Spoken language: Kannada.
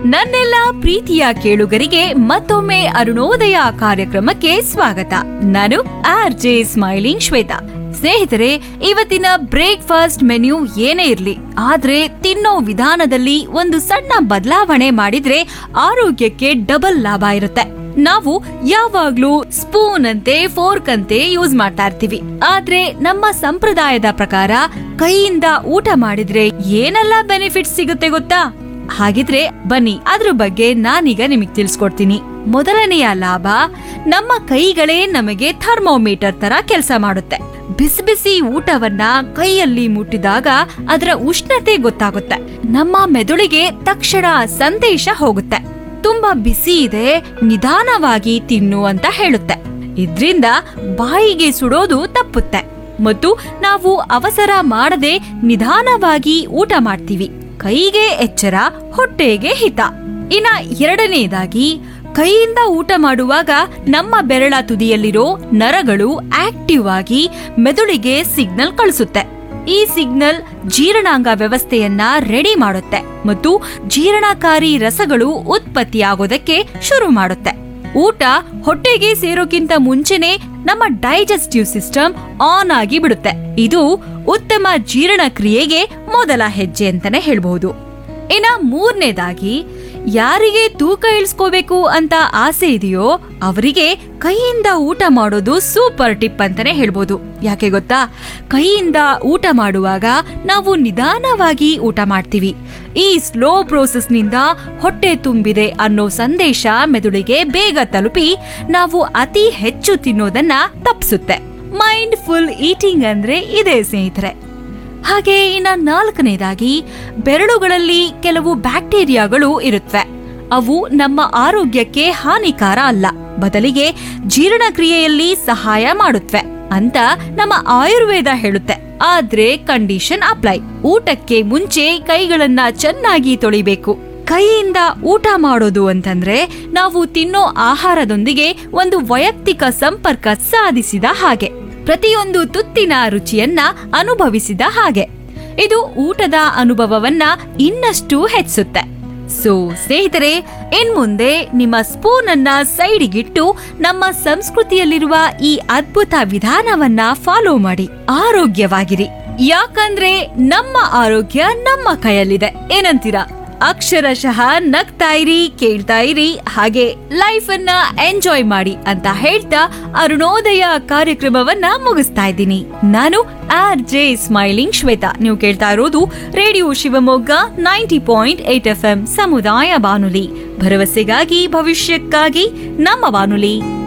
ನನ್ನೆಲ್ಲ ಪ್ರೀತಿಯ ಕೇಳುಗರಿಗೆ ಮತ್ತೊಮ್ಮೆ ಅರುಣೋದಯ ಕಾರ್ಯಕ್ರಮಕ್ಕೆ ಸ್ವಾಗತ ನಾನು ಆರ್ ಜೆ ಸ್ಮೈಲಿಂಗ್ ಶ್ವೇತಾ ಸ್ನೇಹಿತರೆ ಇವತ್ತಿನ ಬ್ರೇಕ್ಫಾಸ್ಟ್ ಮೆನ್ಯೂ ಏನೇ ಇರ್ಲಿ ಆದ್ರೆ ತಿನ್ನೋ ವಿಧಾನದಲ್ಲಿ ಒಂದು ಸಣ್ಣ ಬದಲಾವಣೆ ಮಾಡಿದ್ರೆ ಆರೋಗ್ಯಕ್ಕೆ ಡಬಲ್ ಲಾಭ ಇರುತ್ತೆ ನಾವು ಯಾವಾಗ್ಲೂ ಸ್ಪೂನ್ ಅಂತೆ ಫೋರ್ಕ್ ಅಂತೆ ಯೂಸ್ ಮಾಡ್ತಾ ಇರ್ತೀವಿ ಆದ್ರೆ ನಮ್ಮ ಸಂಪ್ರದಾಯದ ಪ್ರಕಾರ ಕೈಯಿಂದ ಊಟ ಮಾಡಿದ್ರೆ ಏನೆಲ್ಲ ಬೆನಿಫಿಟ್ಸ್ ಸಿಗುತ್ತೆ ಗೊತ್ತಾ ಹಾಗಿದ್ರೆ ಬನ್ನಿ ಅದ್ರ ಬಗ್ಗೆ ನಾನೀಗ ನಿಮಗ್ ತಿಳಿಸ್ಕೊಡ್ತೀನಿ ಮೊದಲನೆಯ ಲಾಭ ನಮ್ಮ ಕೈಗಳೇ ನಮಗೆ ಥರ್ಮೋಮೀಟರ್ ತರ ಕೆಲಸ ಮಾಡುತ್ತೆ ಬಿಸಿ ಬಿಸಿ ಊಟವನ್ನ ಕೈಯಲ್ಲಿ ಮುಟ್ಟಿದಾಗ ಅದರ ಉಷ್ಣತೆ ಗೊತ್ತಾಗುತ್ತೆ ನಮ್ಮ ಮೆದುಳಿಗೆ ತಕ್ಷಣ ಸಂದೇಶ ಹೋಗುತ್ತೆ ತುಂಬಾ ಬಿಸಿ ಇದೆ ನಿಧಾನವಾಗಿ ತಿನ್ನು ಅಂತ ಹೇಳುತ್ತೆ ಇದ್ರಿಂದ ಬಾಯಿಗೆ ಸುಡೋದು ತಪ್ಪುತ್ತೆ ಮತ್ತು ನಾವು ಅವಸರ ಮಾಡದೆ ನಿಧಾನವಾಗಿ ಊಟ ಮಾಡ್ತೀವಿ ಕೈಗೆ ಎಚ್ಚರ ಹೊಟ್ಟೆಗೆ ಹಿತ ಇನ್ನ ಎರಡನೇದಾಗಿ ಕೈಯಿಂದ ಊಟ ಮಾಡುವಾಗ ನಮ್ಮ ಬೆರಳ ತುದಿಯಲ್ಲಿರೋ ನರಗಳು ಆಕ್ಟಿವ್ ಆಗಿ ಮೆದುಳಿಗೆ ಸಿಗ್ನಲ್ ಕಳಿಸುತ್ತೆ ಈ ಸಿಗ್ನಲ್ ಜೀರ್ಣಾಂಗ ವ್ಯವಸ್ಥೆಯನ್ನ ರೆಡಿ ಮಾಡುತ್ತೆ ಮತ್ತು ಜೀರ್ಣಕಾರಿ ರಸಗಳು ಉತ್ಪತ್ತಿಯಾಗೋದಕ್ಕೆ ಶುರು ಮಾಡುತ್ತೆ ಊಟ ಹೊಟ್ಟೆಗೆ ಸೇರೋಕ್ಕಿಂತ ಮುಂಚೆನೆ ನಮ್ಮ ಡೈಜೆಸ್ಟಿವ್ ಸಿಸ್ಟಮ್ ಆನ್ ಆಗಿ ಬಿಡುತ್ತೆ ಇದು ಉತ್ತಮ ಜೀರ್ಣಕ್ರಿಯೆಗೆ ಮೊದಲ ಹೆಜ್ಜೆ ಅಂತಾನೆ ಹೇಳ್ಬಹುದು ಇನ್ನ ಮೂರನೇದಾಗಿ ಯಾರಿಗೆ ತೂಕ ಇಳಿಸ್ಕೋಬೇಕು ಅಂತ ಆಸೆ ಇದೆಯೋ ಅವರಿಗೆ ಕೈಯಿಂದ ಊಟ ಮಾಡೋದು ಸೂಪರ್ ಟಿಪ್ ಅಂತಾನೆ ಹೇಳ್ಬೋದು ಯಾಕೆ ಗೊತ್ತಾ ಕೈಯಿಂದ ಊಟ ಮಾಡುವಾಗ ನಾವು ನಿಧಾನವಾಗಿ ಊಟ ಮಾಡ್ತೀವಿ ಈ ಸ್ಲೋ ಪ್ರೋಸೆಸ್ನಿಂದ ಹೊಟ್ಟೆ ತುಂಬಿದೆ ಅನ್ನೋ ಸಂದೇಶ ಮೆದುಳಿಗೆ ಬೇಗ ತಲುಪಿ ನಾವು ಅತಿ ಹೆಚ್ಚು ತಿನ್ನೋದನ್ನ ತಪ್ಪಿಸುತ್ತೆ ಮೈಂಡ್ ಫುಲ್ ಈಟಿಂಗ್ ಅಂದ್ರೆ ಇದೇ ಸ್ನೇಹಿತರೆ ಹಾಗೆ ಇನ್ನ ನಾಲ್ಕನೇದಾಗಿ ಬೆರಳುಗಳಲ್ಲಿ ಕೆಲವು ಬ್ಯಾಕ್ಟೀರಿಯಾಗಳು ಇರುತ್ತವೆ ಅವು ನಮ್ಮ ಆರೋಗ್ಯಕ್ಕೆ ಹಾನಿಕಾರ ಅಲ್ಲ ಬದಲಿಗೆ ಜೀರ್ಣಕ್ರಿಯೆಯಲ್ಲಿ ಸಹಾಯ ಮಾಡುತ್ತವೆ ಅಂತ ನಮ್ಮ ಆಯುರ್ವೇದ ಹೇಳುತ್ತೆ ಆದ್ರೆ ಕಂಡೀಷನ್ ಅಪ್ಲೈ ಊಟಕ್ಕೆ ಮುಂಚೆ ಕೈಗಳನ್ನ ಚೆನ್ನಾಗಿ ತೊಳಿಬೇಕು ಕೈಯಿಂದ ಊಟ ಮಾಡೋದು ಅಂತಂದ್ರೆ ನಾವು ತಿನ್ನೋ ಆಹಾರದೊಂದಿಗೆ ಒಂದು ವೈಯಕ್ತಿಕ ಸಂಪರ್ಕ ಸಾಧಿಸಿದ ಹಾಗೆ ಪ್ರತಿಯೊಂದು ತುತ್ತಿನ ರುಚಿಯನ್ನ ಅನುಭವಿಸಿದ ಹಾಗೆ ಇದು ಊಟದ ಅನುಭವವನ್ನ ಇನ್ನಷ್ಟು ಹೆಚ್ಚಿಸುತ್ತೆ ಸೊ ಸ್ನೇಹಿತರೆ ಇನ್ಮುಂದೆ ನಿಮ್ಮ ಸ್ಪೂನ್ ಅನ್ನ ಸೈಡಿಗಿಟ್ಟು ನಮ್ಮ ಸಂಸ್ಕೃತಿಯಲ್ಲಿರುವ ಈ ಅದ್ಭುತ ವಿಧಾನವನ್ನ ಫಾಲೋ ಮಾಡಿ ಆರೋಗ್ಯವಾಗಿರಿ ಯಾಕಂದ್ರೆ ನಮ್ಮ ಆರೋಗ್ಯ ನಮ್ಮ ಕೈಯಲ್ಲಿದೆ ಏನಂತೀರಾ ಅಕ್ಷರಶಃ ನಗ್ತಾ ಇರಿ ಕೇಳ್ತಾ ಇರಿ ಹಾಗೆ ಲೈಫ್ ಅನ್ನ ಎಂಜಾಯ್ ಮಾಡಿ ಅಂತ ಹೇಳ್ತಾ ಅರುಣೋದಯ ಕಾರ್ಯಕ್ರಮವನ್ನ ಮುಗಿಸ್ತಾ ಇದ್ದೀನಿ ನಾನು ಆರ್ ಜೆ ಸ್ಮೈಲಿಂಗ್ ಶ್ವೇತಾ ನೀವು ಕೇಳ್ತಾ ಇರೋದು radio Shivamogga ninety point eight F M ಸಮುದಾಯ ಬಾನುಲಿ ಭರವಸೆಗಾಗಿ ಭವಿಷ್ಯಕ್ಕಾಗಿ ನಮ್ಮ ಬಾನುಲಿ